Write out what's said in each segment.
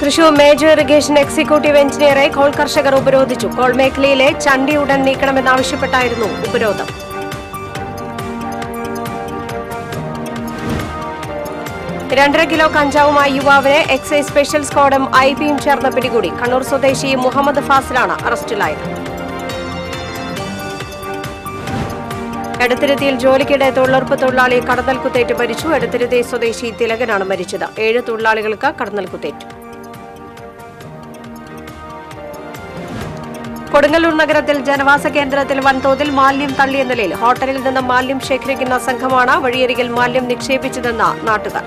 Thrissur major irrigation executive എഞ്ചിനീയറെ കോൾ കർഷകർ ഉപരോധിച്ചു കോൾ മേഖലയിലെ ചണ്ടി ഉടൻ നീക്കണമെന്നാവശ്യപ്പെട്ടായിരുന്നു ഉപരോധം രണ്ടര കിലോ കഞ്ചാവുമായി യുവാവിനെ എക്സൈസ് സ്പെഷ്യൽ സ്ക്വാഡും ഐ ബിയും ചേർന്ന് പിടികൂടി കണ്ണൂർ സ്വദേശി മുഹമ്മദ് ഫാസിലാണ് അറസ്റ്റിലായത് എടത്തിരുത്തിയിൽ ജോലിക്കിടെ തൊഴിലുറപ്പ് തൊഴിലാളി കടന്നൽ കുത്തേറ്റ് മരിച്ചു എടത്തിരുത്തി സ്വദേശി തിലകനാണ് മരിച്ചത് ഏഴ് തൊഴിലാളികൾക്ക് കടന്നൽ കുത്തേറ്റു കൊടുങ്ങല്ലൂർ നഗരത്തിൽ ജനവാസ കേന്ദ്രത്തിൽ വൻതോതിൽ മാലിന്യം തള്ളിയ നിലയിൽ ഹോട്ടലിൽ നിന്ന് മാലിന്യം ശേഖരിക്കുന്ന സംഘമാണ് വഴിയരികിൽ മാലിന്യം നിക്ഷേപിച്ചതെന്ന് നാട്ടുകാർ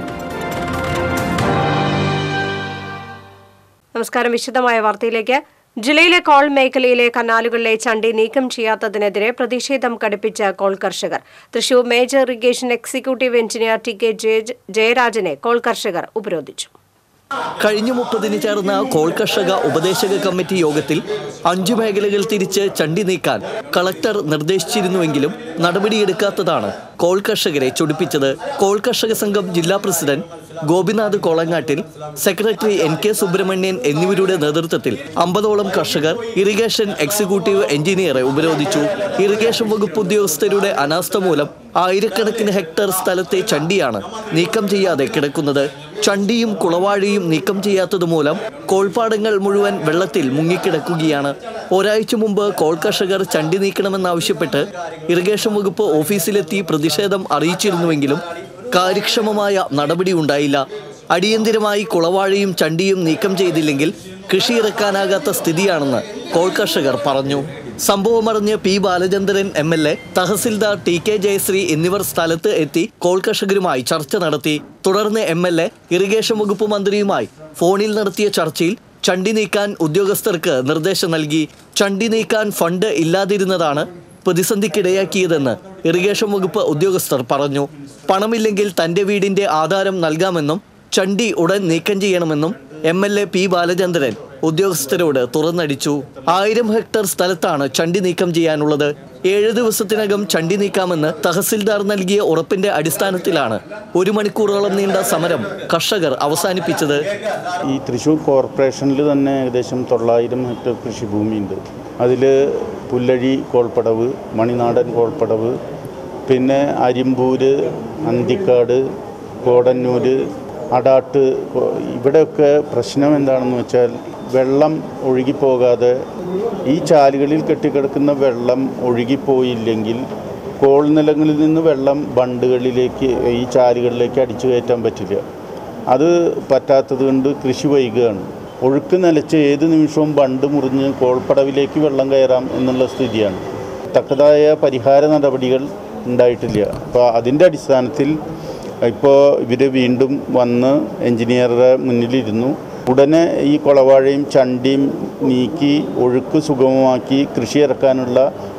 നമസ്കാരം വിശദമായ വാർത്തയിലേക്ക് ജില്ലയിലെ കോൾ മേഖലയിലെ കനാലുകളിലെ ചണ്ടി നീക്കം ചെയ്യാത്തതിനെതിരെ പ്രതിഷേധം കടുപ്പിച്ച കോൾ കർഷകർ Thrissur major irrigation executive engineer T K ജയ- ജയരാജനെ കോൾ കർഷകർ ഉപരോധിച്ചു കഴിഞ്ഞ മുപ്പതിന് ചേർന്ന കോൾ കർഷക ഉപദേശക കമ്മിറ്റി യോഗത്തിൽ അഞ്ചു മേഖലകൾ തിരിച്ച് ചണ്ടി നീക്കാൻ കളക്ടർ നിർദ്ദേശിച്ചിരുന്നുവെങ്കിലും നടപടിയെടുക്കാത്തതാണ് കോൾ കർഷകരെ ചൊടിപ്പിച്ചത് കോൾ കർഷക സംഘം ജില്ലാ പ്രസിഡന്റ് ഗോപിനാഥ് കോളങ്ങാട്ടിൽ സെക്രട്ടറി എൻ കെ സുബ്രഹ്മണ്യൻ എന്നിവരുടെ നേതൃത്വത്തിൽ അമ്പതോളം കർഷകർ ഇറിഗേഷൻ എക്സിക്യൂട്ടീവ് എഞ്ചിനീയറെ ഉപരോധിച്ചു ഇറിഗേഷൻ വകുപ്പ് ഉദ്യോഗസ്ഥരുടെ അനാസ്ഥ മൂലം ആയിരക്കണക്കിന് ഹെക്ടർ സ്ഥലത്തെ ചണ്ടിയാണ് നീക്കം ചെയ്യാതെ കിടക്കുന്നത് ചണ്ടിയും കുളവാഴിയും നീക്കം ചെയ്യാത്തത് മൂലം കോൾപ്പാടങ്ങൾ മുഴുവൻ വെള്ളത്തിൽ മുങ്ങിക്കിടക്കുകയാണ് ഒരാഴ്ച മുമ്പ് കോൾ കർഷകർ ചണ്ടി നീക്കണമെന്നാവശ്യപ്പെട്ട് ഇറിഗേഷൻ വകുപ്പ് ഓഫീസിലെത്തി പ്രതിഷേധം അറിയിച്ചിരുന്നുവെങ്കിലും കാര്യക്ഷമമായ നടപടി ഉണ്ടായില്ല അടിയന്തിരമായി കുളവാഴയും ചണ്ടിയും നീക്കം ചെയ്തില്ലെങ്കിൽ കൃഷി ഇറക്കാനാകാത്ത സ്ഥിതിയാണെന്ന് കോൾ കർഷകർ പറഞ്ഞു സംഭവമറിഞ്ഞ് P Balachandran M L A തഹസിൽദാർ ടി കെ ജയശ്രീ എന്നിവർ സ്ഥലത്ത് എത്തി കോൾ കർഷകരുമായി ചർച്ച നടത്തി തുടർന്ന് എം എൽ എ ഇറിഗേഷൻ വകുപ്പ് മന്ത്രിയുമായി ഫോണിൽ നടത്തിയ ചർച്ചയിൽ ചണ്ടി നീക്കാൻ ഉദ്യോഗസ്ഥർക്ക് നിർദ്ദേശം നൽകി ചണ്ടി നീക്കാൻ ഫണ്ട് ഇല്ലാതിരുന്നതാണ് പ്രതിസന്ധിക്കിടയാക്കിയതെന്ന് ഇറിഗേഷൻ വകുപ്പ് ഉദ്യോഗസ്ഥർ പറഞ്ഞു പണമില്ലെങ്കിൽ തന്റെ വീടിന്റെ ആധാരം നൽകാമെന്നും ചണ്ടി ഉടൻ നീക്കം ചെയ്യണമെന്നും M L A P Balachandran ഉദ്യോഗസ്ഥരോട് തുറന്നടിച്ചു ആയിരം ഹെക്ടർ സ്ഥലത്താണ് ചണ്ടി നീക്കം ചെയ്യാനുള്ളത് ഏഴ് ദിവസത്തിനകം ചണ്ടി നീക്കാമെന്ന് തഹസിൽദാർ നൽകിയ ഉറപ്പിന്റെ അടിസ്ഥാനത്തിലാണ് ഒരു മണിക്കൂറോളം നീണ്ട സമരം കർഷകർ അവസാനിപ്പിച്ചത് ഈ തൃശ്ശൂർ കോർപ്പറേഷനിൽ തന്നെ ഏകദേശം തൊള്ളായിരം ഹെക്ടർ കൃഷിഭൂമിയുണ്ട് അതിൽ പുല്ലഴി കോൾപ്പടവ് മണിനാടൻ കോൾപ്പടവ് പിന്നെ അരിമ്പൂര് അന്തിക്കാട് കോടന്നൂര് അടാട്ട് കൊ- ഇവിടെയൊക്കെ പ്രശ്നം എന്താണെന്ന് വെച്ചാൽ വെള്ളം ഒഴുകിപ്പോകാതെ ഈ ചാലുകളിൽ കെട്ടിക്കിടക്കുന്ന വെള്ളം ഒഴുകിപ്പോയില്ലെങ്കിൽ കോൾ നിലങ്ങളിൽ നിന്ന് വെള്ളം ബണ്ടുകളിലേക്ക് ഈ ചാലുകളിലേക്ക് അടിച്ചു കയറ്റാൻ പറ്റില്ല അത് പറ്റാത്തത് കൊണ്ട് കൃഷി വൈകുകയാണ് ഒഴുക്ക് നിലച്ച് ഏത് നിമിഷവും ബണ്ട് മുറിഞ്ഞ് കോൾപ്പടവിലേക്ക് വെള്ളം കയറാം എന്നുള്ള സ്ഥിതിയാണ് തക്കതായ പരിഹാര നടപടികൾ ഉണ്ടായിട്ടില്ല അപ്പോൾ അതിൻ്റെ അടിസ്ഥാനത്തിൽ ഇപ്പോൾ ഇവർ വീണ്ടും വന്ന് എഞ്ചിനീയറുടെ മുന്നിലിരുന്നു ഉടനെ ഈ കുളവാഴയും ചണ്ടിയും നീക്കി ഒഴുക്ക് സുഗമമാക്കി കൃഷി ഇറക്കാനുള്ള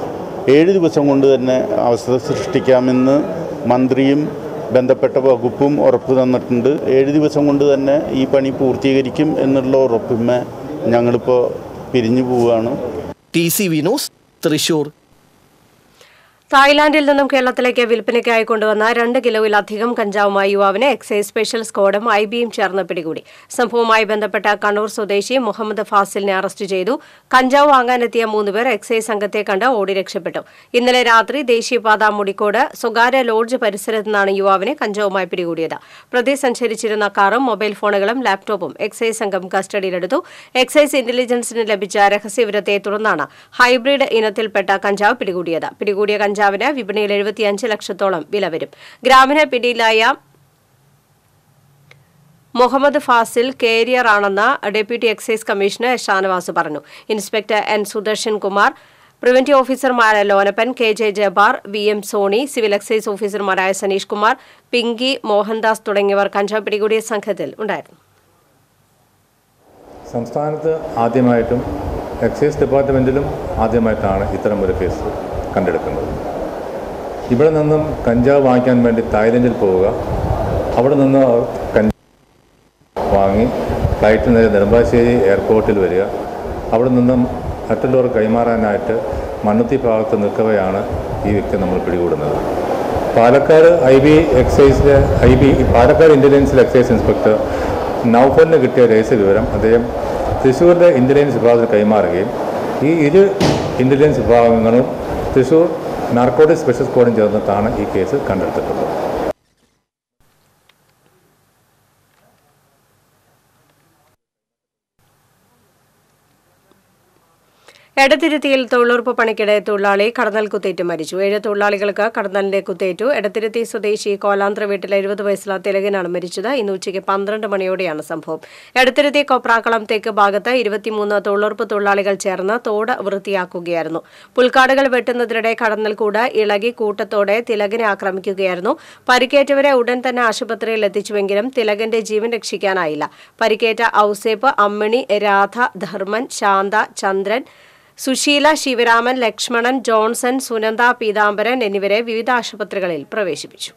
ഏഴ് ദിവസം കൊണ്ട് തന്നെ അവസ്ഥ സൃഷ്ടിക്കാമെന്ന് മന്ത്രിയും ബന്ധപ്പെട്ട വകുപ്പും ഉറപ്പ് തന്നിട്ടുണ്ട് ഏഴ് ദിവസം കൊണ്ട് തന്നെ ഈ പണി പൂർത്തീകരിക്കും എന്നുള്ള ഉറപ്പിന്മേ ഞങ്ങളിപ്പോൾ പിരിഞ്ഞു പോവുകയാണ് ടി സി വിനോസ് തൃശൂർ തായ്ലാന്റിൽ നിന്നും കേരളത്തിലേക്ക് വിൽപ്പനയ്ക്കായി കൊണ്ടുവന്ന രണ്ട് കിലോയിലധികം കഞ്ചാവുമായി യുവാവിനെ എക്സൈസ് സ്പെഷ്യൽ സ്ക്വാഡും ഐ ബിയും ചേർന്ന് പിടികൂടി സംഭവവുമായി ബന്ധപ്പെട്ട കണ്ണൂർ സ്വദേശി മുഹമ്മദ് ഫാസിലിനെ അറസ്റ്റ് ചെയ്തു കഞ്ചാവ് വാങ്ങാനെത്തിയ മൂന്നുപേർ എക്സൈസ് സംഘത്തെ കണ്ട് ഓടി രക്ഷപ്പെട്ടു ഇന്നലെ രാത്രി ദേശീയപാത മുടിക്കോട് സ്വകാര്യ ലോഡ്ജ് പരിസരത്ത് നിന്നാണ് യുവാവിനെ കഞ്ചാവുമായി പിടികൂടിയത് പ്രതി സഞ്ചരിച്ചിരുന്ന കാറും മൊബൈൽ ഫോണുകളും ലാപ്ടോപ്പും എക്സൈസ് സംഘം കസ്റ്റഡിയിലെടുത്തു എക്സൈസ് ഇന്റലിജൻസിന് ലഭിച്ച രഹസ്യവിവരത്തെ തുടർന്നാണ് ഹൈബ്രിഡ് ഇനത്തിൽപ്പെട്ട കഞ്ചാവ് പിടികൂടിയത് പിടികൂടിയ കഞ്ചാവിന് വിപണിയിൽ എഴുപത്തിയഞ്ച് ലക്ഷത്തോളം വില വരും ഗ്രാമിന് പിടിയിലായ മുഹമ്മദ് ഫാസിൽ കേരിയർ ആണെന്ന് deputy excise commissioner S Shanavas പറഞ്ഞു inspector N Sudarshan Kumar preventive ഓഫീസർമാരായ Lonappan K J Jabar V M Soni civil excise ഓഫീസർമാരായ സനീഷ് കുമാർ പിങ്കി മോഹൻദാസ് തുടങ്ങിയവർ കഞ്ചാവ് പിടികൂടിയ സംഘത്തിൽ ഉണ്ടായിരുന്നു സംസ്ഥാനത്ത് ആദ്യമായിട്ടും എക്സൈസ് ഡിപ്പാർട്ട്മെൻറ്റിലും ആദ്യമായിട്ടാണ് ഇത്തരം ഒരു കേസ് കണ്ടെടുക്കുന്നത് ഇവിടെ നിന്നും കഞ്ചാവ് വാങ്ങിക്കാൻ വേണ്ടി തായ്ലൻഡിൽ പോവുക അവിടെ നിന്ന് അവർ കഞ്ചാവ് വാങ്ങി ഫ്ലൈറ്റിൽ നേരെ നെടുമ്പാശ്ശേരി എയർപോർട്ടിൽ വരിക അവിടെ നിന്നും മറ്റുള്ളവർക്ക് കൈമാറാനായിട്ട് മണ്ണുത്തി ഭാഗത്ത് നിൽക്കവെയാണ് ഈ വ്യക്തി നമ്മൾ പിടികൂടുന്നത് പാലക്കാട് ഐ ബി എക്സൈസിലെ ഐ ബി പാലക്കാട് ഇൻ്റലിജൻസിലെ എക്സൈസ് ഇൻസ്പെക്ടർ നൗഫലിന് കിട്ടിയ രഹസ്യ വിവരം അദ്ദേഹം തൃശ്ശൂരിലെ ഇൻ്റലിജൻസ് വിഭാഗത്തിൽ കൈമാറുകയും ഈ ഇരു ഇൻ്റലിജൻസ് വിഭാഗങ്ങളും തൃശ്ശൂർ നാർക്കോട്ടിക് സ്പെഷ്യൽ സ്ക്വാഡും ചേർന്നിട്ടാണ് ഈ കേസ് കണ്ടെടുത്തിട്ടുള്ളത് എടത്തിരുത്തിയിൽ തൊഴിലുറപ്പ് പണിക്കിടെ തൊഴിലാളി കടന്നൽ കുത്തേറ്റ് മരിച്ചു ഏഴ് തൊഴിലാളികൾക്ക് കടന്നലിന്റെ കുത്തേറ്റു എടത്തിരുത്തി സ്വദേശി കോലാന്ത്ര വീട്ടിലെ എഴുപത് വയസ്സുള്ള തിലകനാണ് മരിച്ചത് ഇന്ന് ഉച്ചയ്ക്ക് പന്ത്രണ്ട് മണിയോടെയാണ് സംഭവം എടത്തിരുത്തി കൊപ്രാക്കളം തെക്ക് ഭാഗത്ത് ഇരുപത്തിമൂന്ന് തൊഴിലുറപ്പ് തൊഴിലാളികൾ ചേർന്ന് തോട് വൃത്തിയാക്കുകയായിരുന്നു പുൽക്കാടുകൾ വെട്ടുന്നതിനിടെ കടന്നൽ കൂട് ഇളകി കൂട്ടത്തോടെ തിലകനെ ആക്രമിക്കുകയായിരുന്നു പരിക്കേറ്റവരെ ഉടൻ തന്നെ ആശുപത്രിയിൽ എത്തിച്ചുവെങ്കിലും തിലകന്റെ ജീവൻ രക്ഷിക്കാനായില്ല പരിക്കേറ്റ ഔസേപ്പ് അമ്മിണി രാധ ധർമ്മൻ ശാന്ത ചന്ദ്രൻ സുശീല ശിവരാമൻ ലക്ഷ്മണൻ ജോൺസൺ സുനന്ദ പീതാംബരൻ എന്നിവരെ വിവിധ ആശുപത്രികളിൽ പ്രവേശിപ്പിച്ചു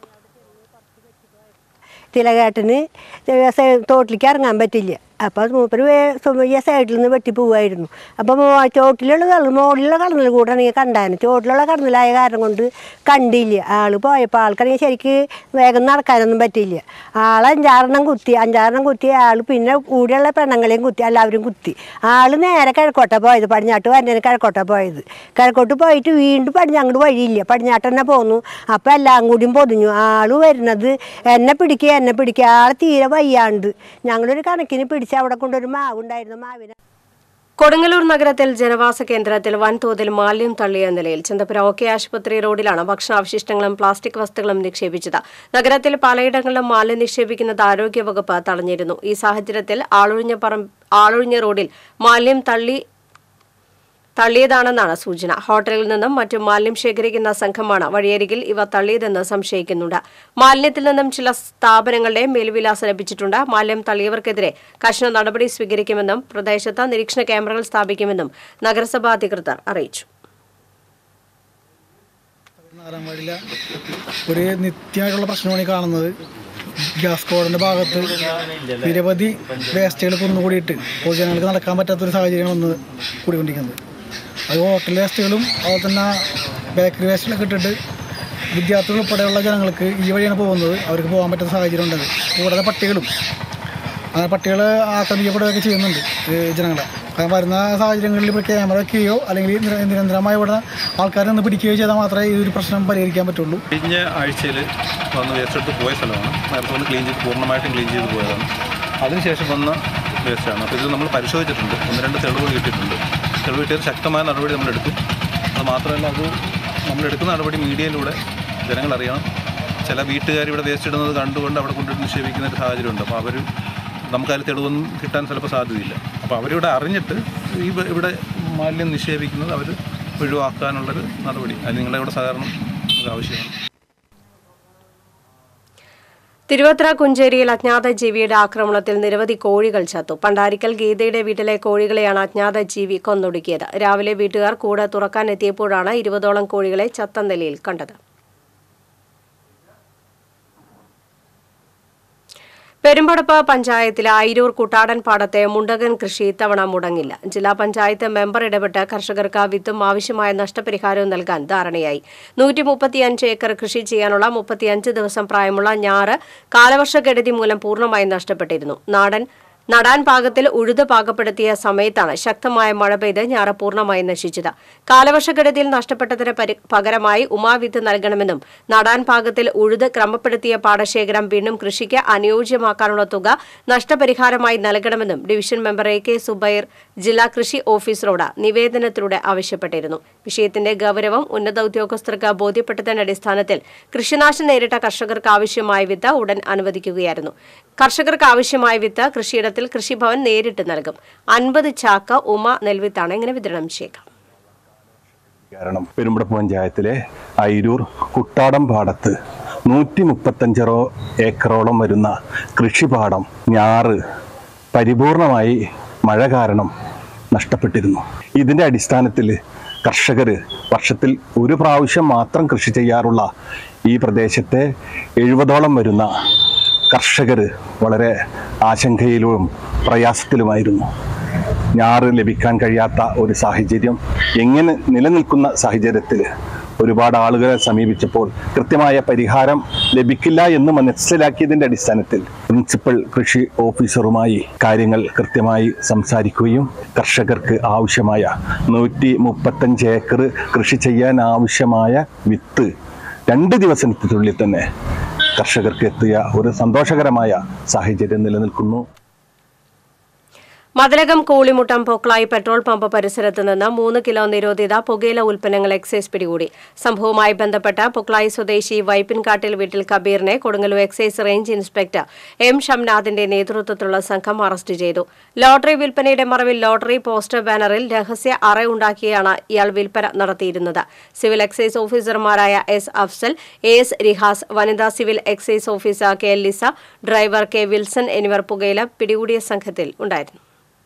തിലകേട്ടന് സൈ- തോട്ടിലേക്ക് ഇറങ്ങാൻ പറ്റില്ല അപ്പോൾ മൂപ്പര് വേ- സ്വ- ഈ സൈഡിൽ നിന്ന് വെട്ടി പോവായിരുന്നു അപ്പം ചോട്ടിലുള്ള കടൽ മുകളിലുള്ള കടന്നൽ കൂടാണെങ്കിൽ കണ്ടായിരുന്നു ചോട്ടിലുള്ള കടന്നലായ കാരണം കൊണ്ട് കണ്ടില്ല ആള് പോയപ്പോൾ ആൾക്കാണെങ്കിൽ ശരിക്ക് വേഗം നടക്കാനൊന്നും പറ്റില്ല ആൾ അഞ്ചാറെണ്ണം കുത്തി അഞ്ചാറെണ്ണം കുത്തി ആൾ പിന്നെ കൂടെയുള്ള പെണ്ണുങ്ങളെയും കുത്തി എല്ലാവരും കുത്തി ആൾ നേരെ കിഴക്കോട്ട പോയത് പടിഞ്ഞാട്ട് വരേന് കിഴക്കോട്ട പോയത് കിഴക്കോട്ട് പോയിട്ട് വീണ്ടും പടിഞ്ഞാങ്ങോട്ട് വഴിയില്ല പടിഞ്ഞാട്ട് തന്നെ പോന്നു അപ്പം എല്ലാം കൂടിയും പൊതിഞ്ഞു ആള് വരുന്നത് എന്നെ പിടിക്കുക എന്നെ പിടിക്കുക ആൾ തീരെ വയ്യാണ്ട് ഞങ്ങളൊരു കണക്കിന് പിടിച്ച് അവിടെ കൊണ്ടൊരു മാവുണ്ടായിരുന്നു മാവിനെ കൊടുങ്ങല്ലൂർ നഗരത്തിൽ ജനവാസ കേന്ദ്രത്തിൽ വൻതോതിൽ മാലിന്യം തള്ളിയ നിലയിൽ ചന്തപുര ഓക്കെ ആശുപത്രി റോഡിലാണ് ഭക്ഷണാവശിഷ്ടങ്ങളും പ്ലാസ്റ്റിക് വസ്തുക്കളും നിക്ഷേപിച്ചത് നഗരത്തിൽ പലയിടങ്ങളിലും മാലിന്യം നിക്ഷേപിക്കുന്നത് ആരോഗ്യവകുപ്പ് തടഞ്ഞിരുന്നു ഈ സാഹചര്യത്തിൽ ആളൊഴിഞ്ഞ പറമ്പ് ആളൊഴിഞ്ഞ റോഡിൽ മാലിന്യം തള്ളി തള്ളിയതാണെന്നാണ് സൂചന ഹോട്ടലിൽ നിന്നും മറ്റും മാലിന്യം ശേഖരിക്കുന്ന സംഘമാണ് വഴിയരികിൽ ഇവ തള്ളിയതെന്ന് സംശയിക്കുന്നുണ്ട് മാലിന്യത്തിൽ നിന്നും ചില സ്ഥാപനങ്ങളുടെ മേൽവിലാസം ലഭിച്ചിട്ടുണ്ട് മാലിന്യം തള്ളിയവർക്കെതിരെ കർശന നടപടി സ്വീകരിക്കുമെന്നും പ്രദേശത്ത് നിരീക്ഷണ ക്യാമറകൾ സ്ഥാപിക്കുമെന്നും നഗരസഭാ അധികൃതർ അറിയിച്ചു നാലാം വാർഡിലെ ഒരു നിത്യമായിട്ടുള്ള പ്രശ്നമാണ് ഈ കാണുന്നത് ഗ്യാസ് കോഡിൻ്റെ ഭാഗത്ത് നിരവധി വേസ്റ്റുകൾ കുന്നുകൂടിയിട്ട് പൊതുജനങ്ങൾക്ക് നടക്കാൻ പറ്റാത്തൊരു സാഹചര്യമാണ് വന്ന് കൂടിക്കൊണ്ടിരിക്കുന്നത് അത് ഹോട്ടൽ വേസ്റ്റുകളും അതുപോലെ തന്നെ ബേക്കറി വേസ്റ്റുകളൊക്കെ ഇട്ടിട്ട് വിദ്യാർത്ഥികൾ ഉൾപ്പെടെയുള്ള ജനങ്ങൾക്ക് ഈ വഴിയാണ് പോകുന്നത് അവർക്ക് പോകാൻ പറ്റുന്ന സാഹചര്യം ഉണ്ടത് കൂടാതെ പട്ടികളും അങ്ങനെ പട്ടികൾ ആക്രമിക്കപ്പെടുകയൊക്കെ ചെയ്യുന്നുണ്ട് ഈ ജനങ്ങളെ കാരണം വരുന്ന സാഹചര്യങ്ങളിൽ ഇപ്പോൾ ക്യാമറ വെക്കുകയോ അല്ലെങ്കിൽ നിര- നിരന്തരമായി ഇവിടെ ആൾക്കാരെ നിന്ന് പിടിക്കുകയോ ചെയ്താൽ മാത്രമേ ഈ ഒരു പ്രശ്നം പരിഹരിക്കാൻ പറ്റുള്ളൂ കഴിഞ്ഞ ആഴ്ചയിൽ വന്ന് വേസ്റ്റ് എടുത്ത് പോയ സ്ഥലമാണ് നേരത്തെ വന്ന് ക്ലീൻ ചെയ്ത് പൂർണ്ണമായിട്ടും ക്ലീൻ ചെയ്ത് പോയതാണ് അതിനുശേഷം വന്ന വേസ്റ്റാണ് അപ്പോൾ ഇത് നമ്മൾ പരിശോധിച്ചിട്ടുണ്ട് ഒന്ന് രണ്ട് തെളിവുകൾ കിട്ടിയിട്ടുണ്ട് തെളിവ് കിട്ടിയത് ശക്തമായ നടപടി നമ്മൾ എടുക്കും അത് മാത്രമല്ല അത് നമ്മൾ എടുക്കുന്ന നടപടി മീഡിയയിലൂടെ ജനങ്ങൾ അറിയണം ചില വീട്ടുകാർ ഇവിടെ വേസ്റ്റ് ഇടുന്നത് കണ്ടുകൊണ്ട് അവിടെ കൊണ്ടിട്ട് നിക്ഷേപിക്കുന്ന ഒരു സാഹചര്യമുണ്ട് അപ്പോൾ അവർ നമുക്കതിൽ തെളിവൊന്നും കിട്ടാൻ ചിലപ്പോൾ സാധ്യതയില്ല അപ്പോൾ അവരിവിടെ അറിഞ്ഞിട്ട് ഈ വ- ഇവിടെ മാലിന്യം നിക്ഷേപിക്കുന്നത് അവർ ഒഴിവാക്കാനുള്ളൊരു നടപടി അതിന് നിങ്ങളുടെ കൂടെ സഹകരണം നമുക്ക് ആവശ്യമാണ് തിരുവത്ര കുഞ്ചേരിയിൽ അജ്ഞാത ജീവിയുടെ ആക്രമണത്തിൽ നിരവധി കോഴികൾ ചത്തു പണ്ടാരിക്കൽ ഗീതയുടെ വീട്ടിലെ കോഴികളെയാണ് അജ്ഞാത ജീവി കൊന്നൊടുക്കിയത് രാവിലെ വീട്ടുകാർ കൂട് തുറക്കാൻ എത്തിയപ്പോഴാണ് ഇരുപതോളം കോഴികളെ ചത്ത നിലയിൽ കണ്ടത് പെരുമ്പടപ്പ് പഞ്ചായത്തിലെ അയിരൂർ കുട്ടാടൻ പാടത്തെ മുണ്ടകൻ കൃഷി ഇത്തവണ മുടങ്ങില്ല ജില്ലാ പഞ്ചായത്ത് മെമ്പർ ഇടപെട്ട് കർഷകർക്ക് വിത്തും ആവശ്യമായ നഷ്ടപരിഹാരവും നൽകാൻ ധാരണയായി നൂറ്റി മുപ്പത്തിയഞ്ച് ഏക്കർ കൃഷി ചെയ്യാനുള്ള മുപ്പത്തിയഞ്ച് ദിവസം പ്രായമുള്ള ഞാറ് കാലവർഷക്കെടുതി മൂലം പൂർണ്ണമായും നഷ്ടപ്പെട്ടിരുന്നു നാടൻ നടാൻ പാകത്തിൽ ഉഴുത് പാകപ്പെടുത്തിയ സമയത്താണ് ശക്തമായ മഴ പെയ്ത് ഞാറ് പൂർണ്ണമായി നശിച്ചത് കാലവർഷക്കെടുതിയിൽ നഷ്ടപ്പെട്ടതിന് പരി- പകരമായി ഉമാവിത്ത് നൽകണമെന്നും നടാൻ പാകത്തിൽ ഉഴുത് ക്രമപ്പെടുത്തിയ പാടശേഖരം വീണ്ടും കൃഷിക്ക് അനുയോജ്യമാക്കാനുള്ള തുക നഷ്ടപരിഹാരമായി നൽകണമെന്നും division member A K Subair ജില്ലാ കൃഷി ഓഫീസറോട് നിവേദനത്തിലൂടെ ആവശ്യപ്പെട്ടിരുന്നു വിഷയത്തിന്റെ ഗൗരവം ഉന്നത ഉദ്യോഗസ്ഥർക്ക് ബോധ്യപ്പെട്ടതിന്റെ അടിസ്ഥാനത്തിൽ കൃഷിനാശം നേരിട്ട കർഷകർക്ക് ആവശ്യമായ വിത്ത് ഉടൻ അനുവദിക്കുകയായിരുന്നു കർഷകർക്ക് ആവശ്യമായ വിത്ത് കൃഷിയിടത്തിൽ കൃഷിഭവൻ നേരിട്ട് നൽകും അൻപത് ചാക്ക് ഉമ നെൽവിത്താണ് ഇങ്ങനെ വിതരണം ചെയ്യുക കാരണം പെരുമ്പടപ്പ് പഞ്ചായത്തിലെ അയിരൂർ കുട്ടാടം പാടത്ത് നൂറ്റി മുപ്പത്തഞ്ചറോ ഏക്കറോളം വരുന്ന കൃഷിപാടം ഞാറ് പരിപൂർണമായി മഴ കാരണം നഷ്ടപ്പെട്ടിരുന്നു ഇതിൻ്റെ അടിസ്ഥാനത്തിൽ കർഷകർ വർഷത്തിൽ ഒരു പ്രാവശ്യം മാത്രം കൃഷി ചെയ്യാറുള്ള ഈ പ്രദേശത്തെ എഴുപതോളം വരുന്ന കർഷകർ വളരെ ആശങ്കയിലും പ്രയാസത്തിലുമായിരുന്നു ഞാറ് ലഭിക്കാൻ കഴിയാത്ത ഒരു സാഹചര്യം എങ്ങനെ നിലനിൽക്കുന്ന സാഹചര്യത്തിൽ ഒരുപാട് ആളുകളെ സമീപിച്ചപ്പോൾ കൃത്യമായ പരിഹാരം ലഭിക്കില്ല എന്ന് മനസ്സിലാക്കിയതിന്റെ അടിസ്ഥാനത്തിൽ പ്രിൻസിപ്പൽ കൃഷി ഓഫീസറുമായി കാര്യങ്ങൾ കൃത്യമായി സംസാരിക്കുകയും കർഷകർക്ക് ആവശ്യമായ നൂറ്റി മുപ്പത്തഞ്ച് ഏക്കർ കൃഷി ചെയ്യാൻ ആവശ്യമായ വിത്ത് രണ്ട് ദിവസത്തിനുള്ളിൽ തന്നെ കർഷകർക്ക് എത്തിയ ഒരു സന്തോഷകരമായ സാഹചര്യം നിലനിൽക്കുന്നു മതിലകം കൂളിമുട്ടം പൊക്ലായി പെട്രോൾ പമ്പ് പരിസരത്ത് നിന്ന് മൂന്ന് കിലോ നിരോധിത പുകയില ഉൽപ്പന്നങ്ങൾ എക്സൈസ് പിടികൂടി സംഭവവുമായി ബന്ധപ്പെട്ട പൊക്ലായി സ്വദേശി വൈപ്പിൻകാട്ടിൽ വീട്ടിൽ കബീറിനെ Kodungallur excise range inspector M ഷംനാഥിന്റെ നേതൃത്വത്തിലുള്ള സംഘം അറസ്റ്റ് ചെയ്തു ലോട്ടറി വിൽപ്പനയുടെ മറവിൽ ലോട്ടറി പോസ്റ്റർ ബാനറിൽ രഹസ്യ അറ ഉണ്ടാക്കിയാണ് ഇയാൾ വിൽപ്പന നടത്തിയിരുന്നത് സിവിൽ എക്സൈസ് ഓഫീസർമാരായ S Afsal A S Rihas വനിതാ civil excise officer K Liza driver K Wilson എന്നിവർ പുകയില പിടികൂടിയ സംഘത്തിൽ ഉണ്ടായിരുന്നു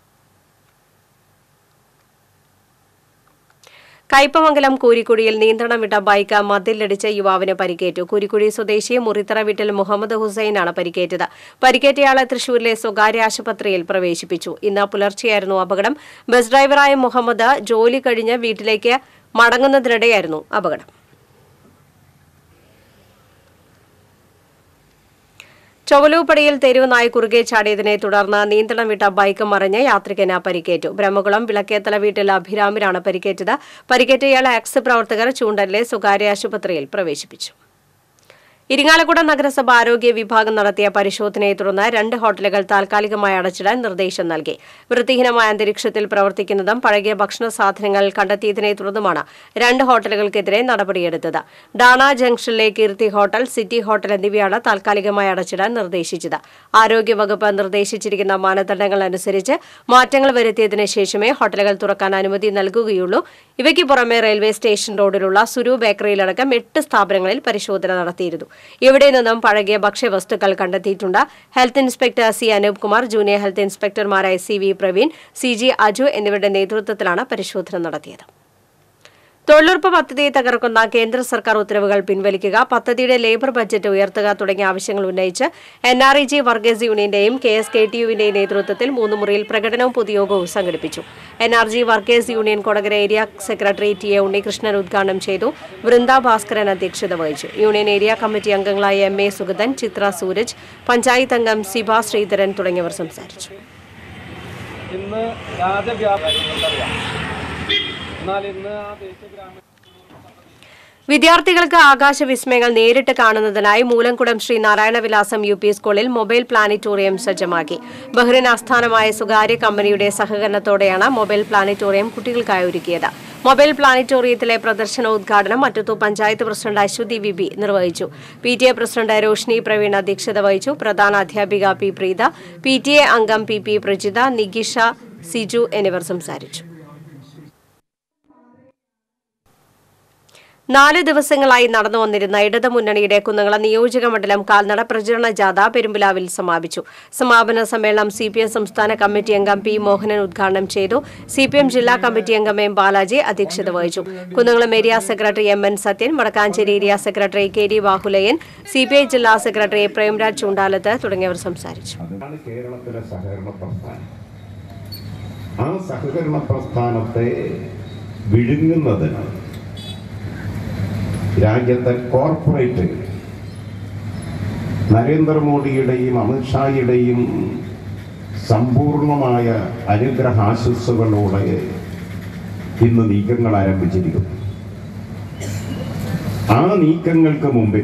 കയ്പമംഗലം കൂരിക്കുടിയിൽ നിയന്ത്രണം വിട്ട ബൈക്ക് മതിലിടിച്ച് യുവാവിന് പരിക്കേറ്റു കൂരിക്കുടി സ്വദേശി മുറിത്തറ വീട്ടിൽ മുഹമ്മദ് ഹുസൈനാണ് പരിക്കേറ്റത് പരിക്കേറ്റയാളെ തൃശൂരിലെ സ്വകാര്യ ആശുപത്രിയിൽ പ്രവേശിപ്പിച്ചു ഇന്ന് പുലർച്ചെയായിരുന്നു അപകടം ബസ് ഡ്രൈവറായ മുഹമ്മദ് ജോലി കഴിഞ്ഞ് വീട്ടിലേക്ക് മടങ്ങുന്നതിനിടെയായിരുന്നു അപകടം ചൊവ്വലൂപ്പടിയിൽ തെരുവ് നായ കുറുകെ ചാടിയതിനെ തുടർന്ന് നിയന്ത്രണം വിട്ട ബൈക്ക് മറിഞ്ഞ് യാത്രികന് പരിക്കേറ്റു ബ്രഹ്മകുളം വിളക്കേത്തല വീട്ടിൽ അഭിരാമിനാണ് പരിക്കേറ്റത് പരിക്കേറ്റയാളെ ആക്സ് പ്രവർത്തകർ ചൂണ്ടലിലെ സ്വകാര്യ ആശുപത്രിയിൽ പ്രവേശിപ്പിച്ചു ഇരിങ്ങാലക്കുട നഗരസഭ ആരോഗ്യ വിഭാഗം നടത്തിയ പരിശോധനയെ തുടർന്ന് രണ്ട് ഹോട്ടലുകൾ താൽക്കാലികമായി അടച്ചിടാൻ നിർദ്ദേശം നൽകി വൃത്തിഹീനമായ അന്തരീക്ഷത്തിൽ പ്രവർത്തിക്കുന്നതും പഴകിയ ഭക്ഷണ സാധനങ്ങൾ കണ്ടെത്തിയതിനെ തുടർന്നുമാണ് രണ്ട് ഹോട്ടലുകൾക്കെതിരെ നടപടിയെടുത്തത് ഡാണ ജംഗ്ഷനിലെ കീർത്തി ഹോട്ടൽ സിറ്റി ഹോട്ടൽ എന്നിവയാണ് താൽക്കാലികമായി അടച്ചിടാൻ നിർദ്ദേശിച്ചത് ആരോഗ്യവകുപ്പ് നിർദ്ദേശിച്ചിരിക്കുന്ന മാനദണ്ഡങ്ങൾ അനുസരിച്ച് മാറ്റങ്ങൾ വരുത്തിയതിനു ശേഷമേ ഹോട്ടലുകൾ തുറക്കാൻ അനുമതി നൽകുകയുള്ളൂ ഇവയ്ക്ക് പുറമെ റെയിൽവേ സ്റ്റേഷൻ റോഡിലുള്ള സുരു ബേക്കറിയിലടക്കം എട്ട് സ്ഥാപനങ്ങളിൽ പരിശോധന നടത്തിയിരുന്നു ഇവിടെ നിന്നും പഴകിയ ഭക്ഷ്യവസ്തുക്കൾ കണ്ടെത്തിയിട്ടുണ്ട് health inspector C Anoop Kumar junior health ഇൻസ്പെക്ടർമാരായ C V Praveen C G Aju എന്നിവരുടെ നേതൃത്വത്തിലാണ് പരിശോധന നടത്തിയത് തൊഴിലുറപ്പ് പദ്ധതിയെ തകർക്കുന്ന കേന്ദ്ര സർക്കാർ ഉത്തരവുകൾ പിൻവലിക്കുക പദ്ധതിയുടെ ലേബർ ബജറ്റ് ഉയർത്തുക തുടങ്ങിയ ആവശ്യങ്ങൾ ഉന്നയിച്ച് N R E G workers യൂണിയന്റെയും കെ എസ് കെ ടി യുവിന്റെയും നേതൃത്വത്തിൽ മൂന്ന് മുറിയിൽ പ്രകടനവും പൊതുയോഗവും സംഘടിപ്പിച്ചു N R G workers union Kodakara area secretary T A Unnikrishnan ഉദ്ഘാടനം ചെയ്തു വൃന്ദ ഭാസ്കരൻ അധ്യക്ഷത വഹിച്ചു യൂണിയൻ ഏരിയ കമ്മിറ്റി അംഗങ്ങളായ എം എ സുഗതൻ ചിത്ര സൂരജ് പഞ്ചായത്ത് അംഗം സിബ ശ്രീധരൻ തുടങ്ങിയവർ സംസാരിച്ചു ഇന്ന് രാജവ്യാപനം എന്നാൽ ഇന്ന് ആ ദേശീയ ഗ്രാമീണ വിദ്യാർത്ഥികൾക്ക് ആകാശ വിസ്മയങ്ങൾ നേരിട്ട് കാണുന്നതിനായി മൂലംകുടം ശ്രീ നാരായണവിലാസം യു പി സ്കൂളിൽ മൊബൈൽ പ്ലാനറ്റോറിയം സജ്ജമാക്കി ബഹ്റിൻ ആസ്ഥാനമായ സ്വകാര്യ കമ്പനിയുടെ സഹകരണത്തോടെയാണ് മൊബൈൽ പ്ലാനറ്റോറിയം കുട്ടികൾക്കായി ഒരുക്കിയത് മൊബൈൽ പ്ലാനറ്റോറിയത്തിലെ പ്രദർശനോദ്ഘാടനം മറ്റത്തൂർ പഞ്ചായത്ത് പ്രസിഡന്റ് അശ്വതി വിബി നിർവഹിച്ചു P T A president Roshni Praveen അധ്യക്ഷത വഹിച്ചു പ്രധാന അധ്യാപിക P Preetha P T A അംഗം പി പി പ്രജിത നിഗിഷ സിജു എന്നിവർ സംസാരിച്ചു നാല് ദിവസങ്ങളായി നടന്നു വന്നിരുന്ന ഇടതു മുന്നണിയുടെ കുന്നംകുളം നിയോജക മണ്ഡലം കാൽനട പ്രചരണ ജാഥ പെരുമ്പിലാവിൽ സമാപിച്ചു സമാപന സമ്മേളനം സി പി എം സംസ്ഥാന കമ്മിറ്റി അംഗം പി മോഹനൻ ഉദ്ഘാടനം ചെയ്തു സി പി എം ജില്ലാ കമ്മിറ്റി അംഗം എം ബാലാജി അധ്യക്ഷത വഹിച്ചു Kunnamkulam area secretary M N Sathyan Vadakkanchery area secretary K D Bahulayan C P I ജില്ലാ സെക്രട്ടറി പ്രേംരാജ് ചൂണ്ടാലത്ത് തുടങ്ങിയവർ സംസാരിച്ചു അതാണ് കേരളത്തിലെ സഹകരണ പ്രസ്ഥാനം ആ സഹകരണ പ്രസ്ഥാനത്തെ വിഴുങ്ങുന്നതിന് രാജ്യത്തെ കോർപ്പറേറ്റ് നരേന്ദ്രമോദിയുടെയും അമിത്ഷായുടെയും സമ്പൂർണമായ അനുഗ്രഹാശസ്സുകളോടെ ഇന്ന് നീക്കങ്ങൾ ആരംഭിച്ചിരിക്കുന്നു ആ നീക്കങ്ങൾക്ക് മുമ്പിൽ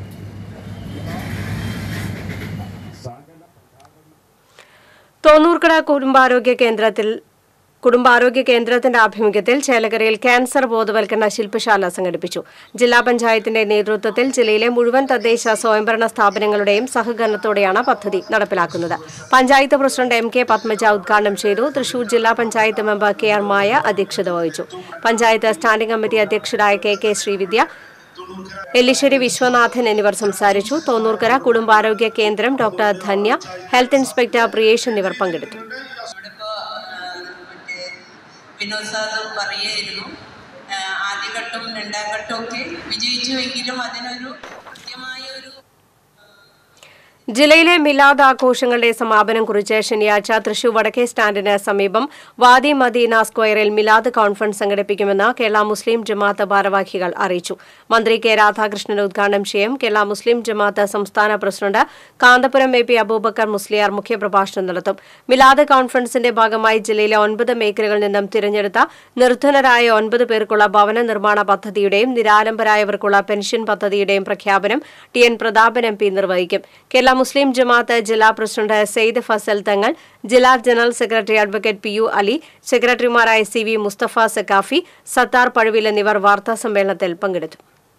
തോന്നൂർക്കട കുടുംബാരോഗ്യ കേന്ദ്രത്തിൽ കുടുംബാരോഗ്യ കേന്ദ്രത്തിന്റെ ആഭിമുഖ്യത്തിൽ ചേലക്കരയിൽ ക്യാൻസർ ബോധവൽക്കരണ ശില്പശാല സംഘടിപ്പിച്ചു ജില്ലാ പഞ്ചായത്തിന്റെ നേതൃത്വത്തിൽ ജില്ലയിലെ മുഴുവൻ തദ്ദേശ സ്വയംഭരണ സ്ഥാപനങ്ങളുടെയും സഹകരണത്തോടെയാണ് പദ്ധതി നടപ്പിലാക്കുന്നത് panchayat president M K Padmaja ഉദ്ഘാടനം ചെയ്തു തൃശൂർ ജില്ലാ panchayat member K R Maya അധ്യക്ഷത വഹിച്ചു പഞ്ചായത്ത് സ്റ്റാൻഡിംഗ് കമ്മിറ്റി അധ്യക്ഷരായ കെ കെ ശ്രീവിദ്യ എല്ലിശ്ശേരി വിശ്വനാഥൻ എന്നിവർ സംസാരിച്ചു തോന്നൂർക്കര കുടുംബാരോഗ്യ കേന്ദ്രം doctor Dhanya health inspector Priyesh എന്നിവർ പങ്കെടുത്തു വിനോദ് സാറ് പറയായിരുന്നു ആ, ആദ്യഘട്ടം രണ്ടാം ഘട്ടമൊക്കെ വിജയിച്ചുവെങ്കിലും അതിനൊരു കൃത്യമായ ഒരു ജില്ലയിലെ മിലാദ് ആഘോഷങ്ങളുടെ സമാപനം കുറിച്ച് ശനിയാഴ്ച തൃശൂർ വടക്കേ സ്റ്റാൻഡിന് സമീപം വാദി മദീന സ്ക്വയറിൽ മിലാദ് കോൺഫറൻസ് സംഘടിപ്പിക്കുമെന്ന് കേരള മുസ്ലിം ജമാഅത്ത് ഭാരവാഹികൾ അറിയിച്ചു മന്ത്രി കെ രാധാകൃഷ്ണൻ ഉദ്ഘാടനം ചെയ്യും കേരള മുസ്ലിം ജമാഅത്ത് സംസ്ഥാന president Kanthapuram A P Aboobacker Musliyar മുഖ്യപ്രഭാഷണം നടത്തും മിലാദ് കോൺഫറൻസിന്റെ ഭാഗമായി ജില്ലയിലെ ഒൻപത് മേഖലകളിൽ നിന്നും തിരഞ്ഞെടുത്ത നിർധനരായ ഒൻപത് പേർക്കുള്ള ഭവന നിർമ്മാണ പദ്ധതിയുടെയും നിരാലംബരായവർക്കുള്ള പെൻഷൻ പദ്ധതിയുടെയും പ്രഖ്യാപനം T N Prathapan M P നിർവഹിക്കും കേരള മുസ്ലിം ജമാഅത്ത് ജില്ലാ പ്രസിഡന്റ് സെയ്ദ് ഫസൽ തങ്ങൾ ജില്ലാ general secretary advocate P U Ali സെക്രട്ടറിമാരായ സി വി മുസ്തഫ സക്കാഫി സത്താർ പഴുവിൽ എന്നിവർ വാർത്താസമ്മേളനത്തിൽ പങ്കെടുത്തു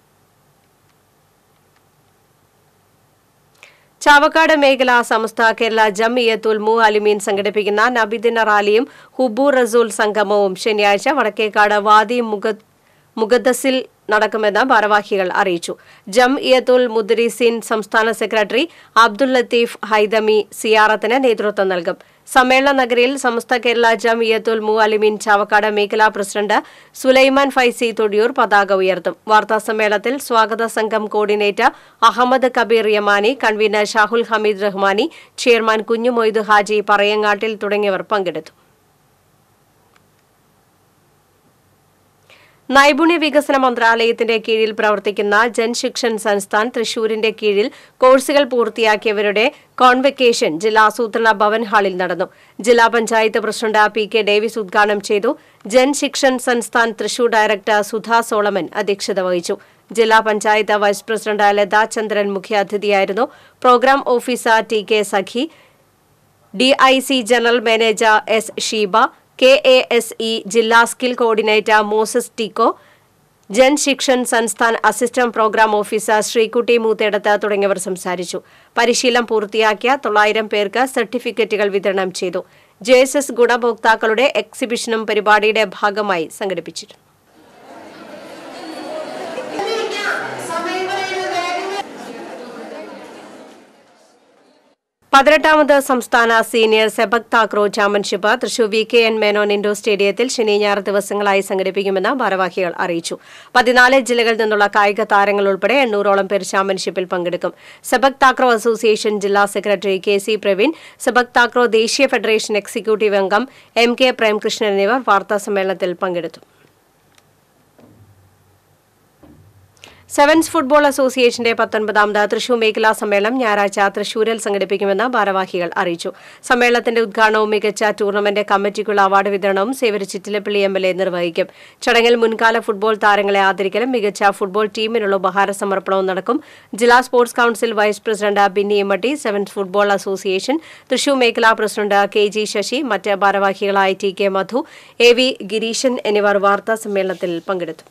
ചാവക്കാട് മേഖല സമസ്ത കേരള ജംഇയത്തുൽ മു അലിമീൻ സംഘടിപ്പിക്കുന്ന നബിദിന റാലിയും ഹുബു റസൂൽ സംഗമവും ശനിയാഴ്ച വടക്കേക്കാട് വാദി മുഗ മുഗദ്ദസിൽ നടക്കുമെന്ന് ഭാരവാഹികൾ അറിയിച്ചു ജം ഇയത്തുൽ മുദ്രീസീൻ സംസ്ഥാന സെക്രട്ടറി അബ്ദുൽ ലത്തീഫ് ഹൈദമി സിയാറത്തിന് നേതൃത്വം നൽകും സമ്മേളന നഗരിയിൽ സമസ്ത കേരള ജം ഇയത്തുൽ മു അലിമീൻ ചാവക്കാട് മേഖലാ പ്രസിഡന്റ് സുലൈമാൻ ഫൈസി തൊടിയൂർ പതാക ഉയർത്തും വാർത്താസമ്മേളനത്തിൽ സ്വാഗത സംഘം coordinator Ahammed Kabeer Yamani convener Shahul Hameed Rahmani chairman കുഞ്ഞുമൊയ്ദ് Haji പറയങ്ങാട്ടിൽ തുടങ്ങിയവർ പങ്കെടുത്തു നൈപുണ്യ വികസന മന്ത്രാലയത്തിന്റെ കീഴിൽ പ്രവർത്തിക്കുന്ന ജൻശിക്ഷൻ സംസ്ഥാൻ തൃശൂരിന്റെ കീഴിൽ കോഴ്സുകൾ പൂർത്തിയാക്കിയവരുടെ കോൺവെക്കേഷൻ ജില്ലാ ആസൂത്രണ ഭവൻ ഹാളിൽ നടന്നു ജില്ലാ panchayat president P K Davis ഉദ്ഘാടനം ചെയ്തു ജൻശിക്ഷൻ സംസ്ഥാൻ തൃശൂർ ഡയറക്ടർ സുധാ സോളമൻ അധ്യക്ഷത വഹിച്ചു ജില്ലാ പഞ്ചായത്ത് വൈസ് പ്രസിഡന്റ് ലതാ ചന്ദ്രൻ മുഖ്യാതിഥിയായിരുന്നു programme officer T K Sakhi DIC general manager S Sheeba K A S E ജില്ലാ skill coordinator Moses Tiko Jan Shikshan Sansthan assistant programme officer Sreekutty Moothedath തുടങ്ങിയവർ സംസാരിച്ചു പരിശീലനം പൂർത്തിയാക്കിയ തൊള്ളായിരം പേർക്ക് സർട്ടിഫിക്കറ്റുകൾ വിതരണം ചെയ്തു ജെ എസ് എസ് ഗുണഭോക്താക്കളുടെ എക്സിബിഷനും പരിപാടിയുടെ ഭാഗമായി സംഘടിപ്പിച്ചിരുന്നു പതിനെട്ടാമത് സംസ്ഥാന senior sepak takraw championship Thrissur V K N Menon indoor സ്റ്റേഡിയത്തിൽ ശനി ഞായർ ദിവസങ്ങളായി സംഘടിപ്പിക്കുമെന്ന് ഭാരവാഹികൾ അറിയിച്ചു പതിനാല് ജില്ലകളിൽ നിന്നുള്ള കായിക താരങ്ങൾ ഉൾപ്പെടെ എണ്ണൂറോളം പേർ ചാമ്പ്യൻഷിപ്പിൽ പങ്കെടുക്കും സെബക് താക്രോ അസോസിയേഷൻ ജില്ലാ secretary K C Praveen sepak takraw ദേശീയ ഫെഡറേഷൻ എക്സിക്യൂട്ടീവ് അംഗം എം കെ പ്രേംകൃഷ്ണൻ എന്നിവർ വാർത്താസമ്മേളനത്തിൽ പങ്കെടുത്തു സെവൻസ് ഫുട്ബോൾ അസോസിയേഷന്റെ പത്തൊൻപതാമത് തൃശൂർ മേഖലാ സമ്മേളനം ഞായറാഴ്ച തൃശൂരിൽ സംഘടിപ്പിക്കുമെന്ന് ഭാരവാഹികൾ അറിയിച്ചു സമ്മേളനത്തിന്റെ ഉദ്ഘാടനവും മികച്ച ടൂർണമെന്റ് കമ്മിറ്റിക്കുള്ള അവാർഡ് വിതരണവും Xavier Chittilappilly M L A നിർവഹിക്കും ചടങ്ങിൽ മുൻകാല ഫുട്ബോൾ താരങ്ങളെ ആദരിക്കലും മികച്ച ഫുട്ബോൾ ടീമിനുള്ള ഉപഹാര സമർപ്പണവും നടക്കും ജില്ലാ sports council vice president Binny Emmatty sevens football association Thrissur മേഖലാ പ്രസിഡന്റ് കെ ജി ശശി മറ്റ് ഭാരവാഹികളായ T K Madhu A V Gireeshan എന്നിവർ വാർത്താ സമ്മേളനത്തിൽ പങ്കെടുത്തു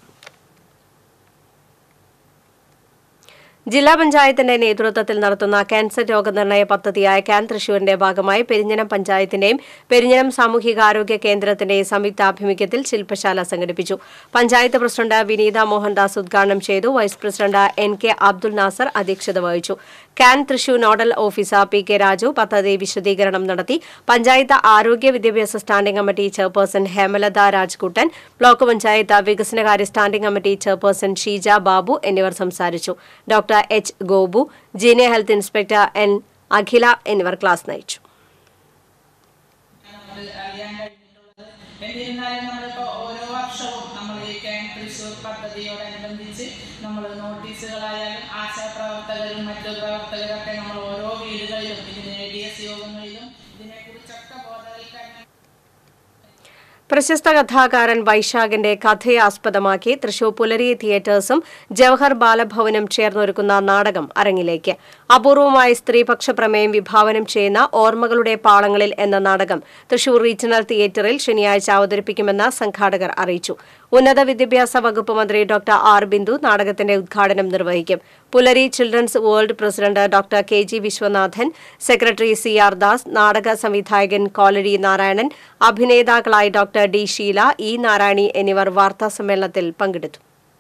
ജില്ലാ പഞ്ചായത്തിന്റെ നേതൃത്വത്തിൽ നടത്തുന്ന ക്യാൻസർ രോഗനിർണയ പദ്ധതിയായ ക്യാൻ തൃശൂരിന്റെ ഭാഗമായി പെരിഞ്ഞനം പഞ്ചായത്തിന്റെയും പെരിഞ്ഞനം സാമൂഹികാരോഗ്യ കേന്ദ്രത്തിന്റെയും സംയുക്താഭിമുഖ്യത്തിൽ ശില്പശാല സംഘടിപ്പിച്ചു പഞ്ചായത്ത് പ്രസിഡന്റ് വിനീത മോഹൻദാസ് ഉദ്ഘാടനം ചെയ്തു vice president N K Abdul Nasar അധ്യക്ഷത വഹിച്ചു can Thrissur nodal officer P K Raju പദ്ധതി വിശദീകരണം നടത്തി പഞ്ചായത്ത് ആരോഗ്യ വിദ്യാഭ്യാസ standing committee chairperson Hemalatha Rajkuttan block panchayat വികസനകാര്യ standing committee chairperson Sheeja Babu എന്നിവർ സംസാരിച്ചു doctor H Gopu junior health inspector N Akhila എന്നിവർ ക്ലാസ് നയിച്ചു എന്നിരുന്നാലും നമ്മളിപ്പോൾ ഓരോ വർഷവും നമ്മൾ ഈ ക്യാമ്പ് തൃശ്ശൂർ പദ്ധതിയോടനുബന്ധിച്ച് നമ്മൾ നോട്ടീസുകളായാലും ആശാപ്രവർത്തകരും മറ്റു പ്രവർത്തകരൊക്കെ നമ്മൾ ഓരോ വീടുകളിലും ഇതിന് ഡി എസ് യോഗങ്ങളിലും ഇതിനെക്കുറിച്ചൊക്കെ ബോധവൽക്കരണം പ്രശസ്ത കഥാകാരൻ വൈശാഖിന്റെ കഥയെ ആസ്പദമാക്കി തൃശൂർ പുലരി തിയേറ്റേഴ്സും ജവഹർ ബാലഭവനും ചേർന്നൊരുക്കുന്ന നാടകം അരങ്ങിലേക്ക് അപൂർവമായ സ്ത്രീപക്ഷ പ്രമേയം വിഭാവനം ചെയ്യുന്ന ഓർമ്മകളുടെ പാളങ്ങളിൽ എന്ന നാടകം തൃശൂർ റീജിയണൽ തിയേറ്ററിൽ ശനിയാഴ്ച അവതരിപ്പിക്കുമെന്ന് സംഘാടകർ അറിയിച്ചു ഉന്നത വിദ്യാഭ്യാസ വകുപ്പ് മന്ത്രി ഡോക്ടർ ആർ ബിന്ദു നാടകത്തിന്റെ ഉദ്ഘാടനം നിർവഹിക്കും Pulari children's world president doctor K G Viswanathan secretary C R Das നാടക സംവിധായകൻ കോലരി നാരായണൻ അഭിനേതാക്കളായ doctor D Sheela E Narayani എന്നിവർ വാർത്താസമ്മേളനത്തിൽ പങ്കെടുത്തു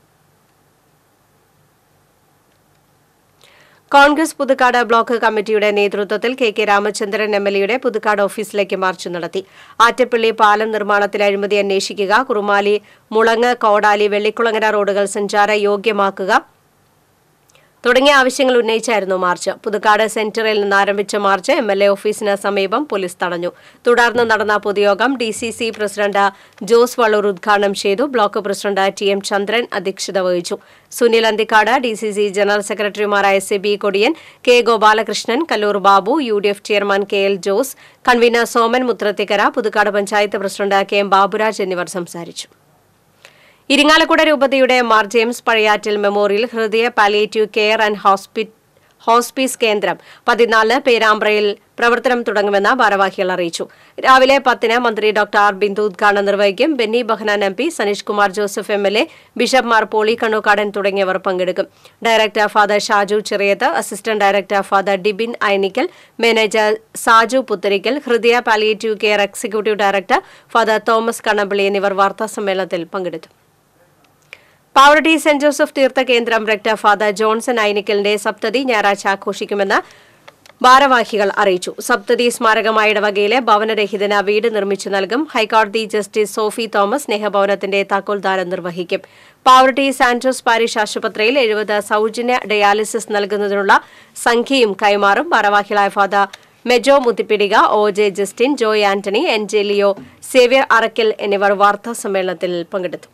കോൺഗ്രസ് പുതുക്കാട് ബ്ലോക്ക് കമ്മിറ്റിയുടെ നേതൃത്വത്തിൽ K K Ramachandran M L എയുടെ പുതുക്കാട് ഓഫീസിലേക്ക് മാർച്ച് നടത്തി ആറ്റപ്പള്ളി പാലം നിർമ്മാണത്തിൽ അഴിമതി അന്വേഷിക്കുക കുറുമാലി മുളങ്ങ് കോടാലി വെള്ളിക്കുളങ്ങര റോഡുകൾ സഞ്ചാര യോഗ്യമാക്കുക തുടങ്ങിയ ആവശ്യങ്ങൾ ഉന്നയിച്ചായിരുന്നു മാർച്ച് പുതുക്കാട് സെന്ററിൽ നിന്ന് ആരംഭിച്ച മാർച്ച് എം എൽ എ ഓഫീസിന് സമീപം പോലീസ് തടഞ്ഞു തുടർന്ന് നടന്ന പൊതുയോഗം D C C president Jose Valloor ഉദ്ഘാടനം ചെയ്തു block president T M Chandran അധ്യക്ഷത വഹിച്ചു Sunil Anthikad D C C general സെക്രട്ടറിമാരായ C B Kodiyan K Gopalakrishnan Kalloor Babu U D F chairman K L Jose convener Soman Muthrathikkara Puthukkad panchayat president K M Baburaj എന്നിവർ സംസാരിച്ചു ഇരിങ്ങാലക്കുട രൂപതയുടെ Mar James Pazhayattil memorial Hridaya palliative care and ഹോസ്പി hospice കേന്ദ്രം പതിനാല് പേരാമ്പ്രയിൽ പ്രവർത്തനം തുടങ്ങുമെന്ന് ഭാരവാഹികൾ അറിയിച്ചു രാവിലെ പത്തിന് മന്ത്രി ഡോക്ടർ ആർ ബിന്ദു ഉദ്ഘാടനം നിർവഹിക്കും Benny Behanan M P Saneesh Kumar Joseph M L A ബിഷപ്പ്മാർ പോളി കണ്ണൂക്കാടൻ തുടങ്ങിയവർ പങ്കെടുക്കും director father Shaju Cheriyath assistant director father Dibin Ainikkal manager Saju Putharikkal Hridaya palliative care executive director father Thomas Kannampilly എന്നിവർ വാർത്താസമ്മേളനത്തിൽ പങ്കെടുത്തു പാവറട്ടി സെന്റ് ജോസഫ് തീർത്ഥ കേന്ദ്രം റെക്ടർ ഫാദർ ജോൺസൺ ഐനിക്കലിന്റെ സപ്തതി ഞായറാഴ്ച ആഘോഷിക്കുമെന്ന് ഭാരവാഹികൾ അറിയിച്ചു സപ്തതി സ്മാരകമായ ഇടവകയിലെ ഭവനരഹിതന് വീട് നിർമ്മിച്ചു നൽകും ഹൈക്കോടതി ജസ്റ്റിസ് സോഫി തോമസ് സ്നേഹഭവനത്തിന്റെ താക്കോൽദാരം നിർവഹിക്കും പാവറട്ടി സാന്റോസ് പാരിഷ് ആശുപത്രിയിൽ എഴുപത് സൌജന്യ ഡയാലിസിസ് നൽകുന്നതിനുള്ള സംഖ്യയും കൈമാറും ഭാരവാഹികളായ father Mejo Muthippidika O J Justin Joy Antony N J Leo Xavier Arakkal എന്നിവർ വാർത്താ സമ്മേളനത്തിൽ പങ്കെടുത്തു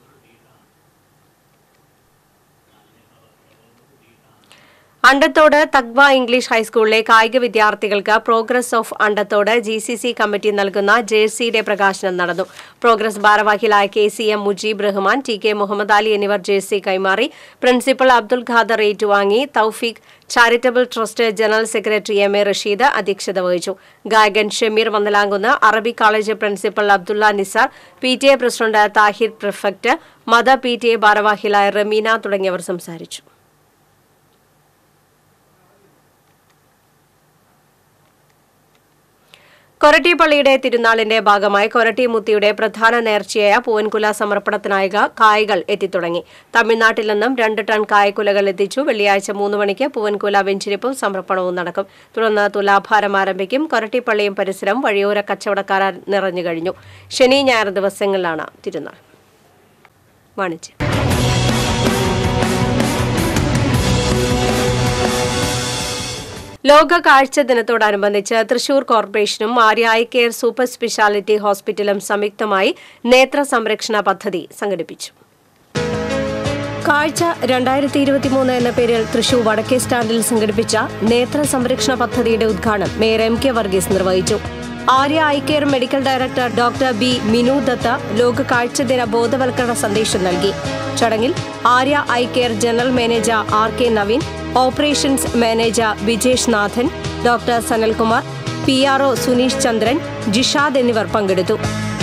അണ്ടത്തോട് തഗ്വ ഇംഗ്ലീഷ് ഹൈസ്കൂളിലെ കായിക വിദ്യാർത്ഥികൾക്ക് progress of Andathode G C C committee നൽകുന്ന ജേഴ്സിയുടെ പ്രകാശനം നടന്നു പ്രോഗ്രസ് ഭാരവാഹികളായ K C M Mujeeb Rahman T K Muhammad Ali എന്നിവർ ജേഴ്സി കൈമാറി പ്രിൻസിപ്പൽ അബ്ദുൽ ഖാദർ ഏറ്റുവാങ്ങി Thoufeeq charitable trust general secretary M A Rasheed അധ്യക്ഷത വഹിച്ചു ഗായകൻ ഷമീർ വന്നലാങ്കുന്ന് അറബി college principal Abdulla Nisar P T A president Thahir perfect മദ പി ടി എ ഭാരവാഹികളായ റമീന തുടങ്ങിയവർ സംസാരിച്ചു കൊരട്ടി പള്ളിയുടെ തിരുനാളിന്റെ ഭാഗമായി കൊരട്ടി മുത്തിയുടെ പ്രധാന നേർച്ചയായ പൂവൻകുല സമർപ്പണത്തിനായി കായകൾ എത്തിത്തുടങ്ങി തമിഴ്നാട്ടിൽ നിന്നും രണ്ട് ടൺ കായക്കുലകൾ എത്തിച്ചു വെള്ളിയാഴ്ച മൂന്ന് മണിക്ക് പൂവൻകുല വെഞ്ചിരിപ്പും സമർപ്പണവും നടക്കും തുടർന്ന് തുലാഭാരം ആരംഭിക്കും കൊരട്ടിപ്പള്ളിയും പരിസരം വഴിയോര കച്ചവടക്കാർ നിറഞ്ഞു കഴിഞ്ഞു ശനി ഞായർ ദിവസങ്ങളിലാണ് തിരുനാൾ വാണിജ്യം ലോക കാഴ്ച ദിനത്തോടനുബന്ധിച്ച് തൃശൂർ കോർപ്പറേഷനും Arya eye care super speciality ഹോസ്പിറ്റലും സംയുക്തമായി നേത്ര സംരക്ഷണ പദ്ധതി സംഘടിപ്പിച്ചു കാഴ്ച രണ്ടായിരത്തി ഇരുപത്തിമൂന്ന് എന്ന പേരിൽ തൃശൂർ വടക്കേ സ്റ്റാൻഡിൽ സംഘടിപ്പിച്ച നേത്ര സംരക്ഷണ പദ്ധതിയുടെ ഉദ്ഘാടനം മേയർ എം കെ വർഗീസ് നിർവഹിച്ചു Arya eye care medical director doctor B Minu Datta ലോക കാഴ്ച ദിന ബോധവൽക്കരണ സന്ദേശം നൽകി ചടങ്ങിൽ Arya eye care general manager R K Naveen operations manager Vijesh Nathan doctor Sanalkumar P R O Suneesh Chandran Jishad എന്നിവർ പങ്കെടുത്തു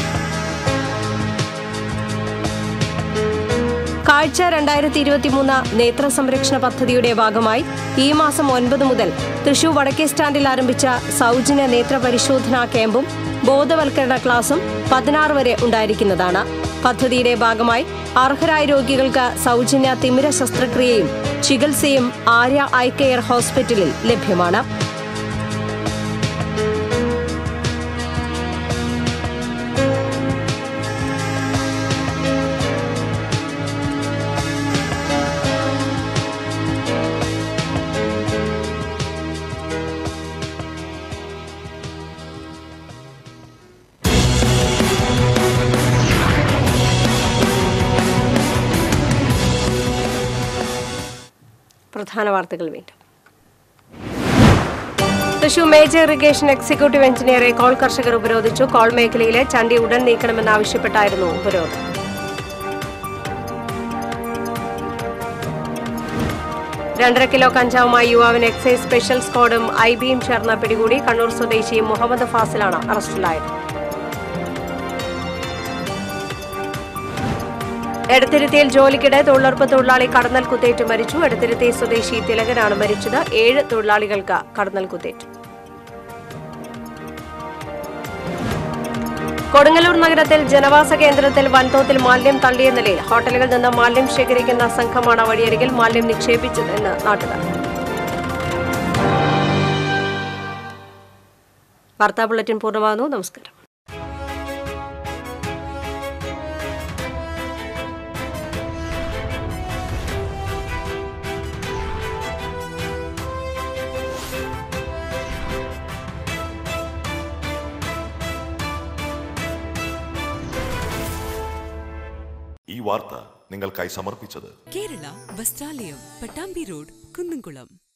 കാഴ്ച രണ്ടായിരത്തി ഇരുപത്തിമൂന്ന് നേത്ര സംരക്ഷണ പദ്ധതിയുടെ ഭാഗമായി ഈ മാസം ഒൻപത് മുതൽ തൃശൂർ വടക്കേ സ്റ്റാൻഡിൽ ആരംഭിച്ച സൗജന്യ നേത്ര പരിശോധനാ ക്യാമ്പും ബോധവൽക്കരണ ക്ലാസും പതിനാറ് വരെ ഉണ്ടായിരിക്കുന്നതാണ് പദ്ധതിയുടെ ഭാഗമായി അർഹരായ രോഗികൾക്ക് സൗജന്യ തിമിര ശസ്ത്രക്രിയയും ചികിത്സയും ആര്യ ഐ കെയർ ഹോസ്പിറ്റലിൽ ലഭ്യമാണ് പ്രധാന വാർത്തകൾ വീണ്ടും തൃശൂർ മേജർ ഇറിഗേഷൻ എക്സിക്യൂട്ടീവ് എഞ്ചിനീയറെ കോൾ കർഷകർ ഉപരോധിച്ചു കോൾ മേഖലയിലെ ചണ്ടി ഉടൻ നീക്കണമെന്നാവശ്യപ്പെട്ടായിരുന്നു ഉപരോധം രണ്ടര കിലോ കഞ്ചാവുമായി യുവാവിന് എക്സൈസ് സ്പെഷ്യൽ സ്ക്വാഡും ഐ ബിയും ചേർന്ന് പിടികൂടി കണ്ണൂർ സ്വദേശി മുഹമ്മദ് ഫാസിലാണ് അറസ്റ്റിലായത് എടത്തിരുത്തിയിൽ ജോലിക്കിടെ തൊഴിലുറപ്പ് തൊഴിലാളി കടന്നൽ കുത്തേറ്റ് മരിച്ചു എടത്തിരുത്തി സ്വദേശി തിലകനാണ് മരിച്ചത് ഏഴ് തൊഴിലാളികൾക്ക് കടന്നൽ കുത്തേറ്റു കൊടുങ്ങല്ലൂർ നഗരത്തിൽ ജനവാസ കേന്ദ്രത്തിൽ വൻതോതിൽ മാലിന്യം തള്ളിയ നിലയിൽ ഹോട്ടലുകളിൽ നിന്ന് മാലിന്യം ശേഖരിക്കുന്ന സംഘമാണ് വഴിയരികിൽ മാലിന്യം നിക്ഷേപിച്ചതെന്ന് നാട്ടുകാർ വാർത്താ ബുള്ളറ്റിൻ പൂർണ്ണമാകുന്നു നമസ്കാരം ഈ വാർത്ത നിങ്ങൾക്കായി സമർപ്പിച്ചത് കേരള വസ്ത്രാലയം പട്ടാമ്പി റോഡ് കുന്നംകുളം